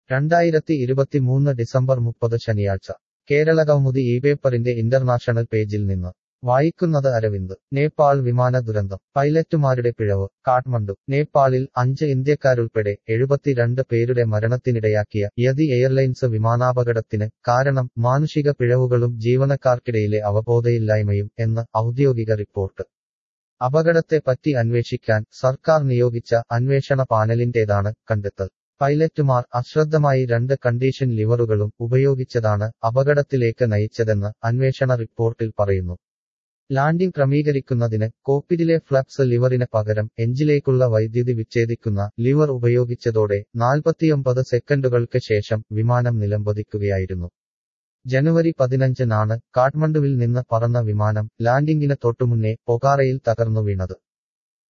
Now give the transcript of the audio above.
രണ്ടായിരത്തി ഇരുപത്തിമൂന്ന് ഡിസംബർ മുപ്പത് ശനിയാഴ്ച കേരളകൗമുദി ഈ പേപ്പറിന്റെ ഇന്റർനാഷണൽ പേജിൽ നിന്ന് വായിക്കുന്നത് അരവിന്ദ് നേപ്പാൾ വിമാന ദുരന്തം പൈലറ്റുമാരുടെ പിഴവ് കാഠ്മണ്ഡു നേപ്പാളിൽ അഞ്ച് ഇന്ത്യക്കാരുൾപ്പെടെ എഴുപത്തിരണ്ട് പേരുടെ മരണത്തിനിടയാക്കിയ യതി എയർലൈൻസ് വിമാനാപകടത്തിന് കാരണം മാനുഷിക പിഴവുകളും ജീവനക്കാർക്കിടയിലെ അവബോധയില്ലായ്മയും എന്ന് ഔദ്യോഗിക റിപ്പോർട്ട് അപകടത്തെപ്പറ്റി അന്വേഷിക്കാൻ സർക്കാർ നിയോഗിച്ച അന്വേഷണ പാനലിന്റേതാണ് കണ്ടെത്തൽ പൈലറ്റുമാർ അശ്രദ്ധമായി രണ്ട് കണ്ടീഷൻ ലിവറുകളും ഉപയോഗിച്ചതാണ് അപകടത്തിലേക്ക് നയിച്ചതെന്ന് അന്വേഷണ റിപ്പോർട്ടിൽ പറയുന്നു ലാൻഡിംഗ് ക്രമീകരിക്കുന്നതിന് കോപ്പിഡിലെ ഫ്ലപ്സ് ലിവറിന് പകരം എഞ്ചിലേക്കുള്ള വൈദ്യുതി വിച്ഛേദിക്കുന്ന ലിവർ ഉപയോഗിച്ചതോടെ നാൽപ്പത്തിയൊമ്പത് സെക്കൻഡുകൾക്ക് ശേഷം വിമാനം നിലംപതിക്കുകയായിരുന്നു ജനുവരി പതിനഞ്ചിനാണ് കാഠ്മണ്ഡുവിൽ നിന്ന് പറന്ന വിമാനം ലാൻഡിംഗിന് തൊട്ടുമുന്നേ പൊഖാറയിൽ തകർന്നു വീണത്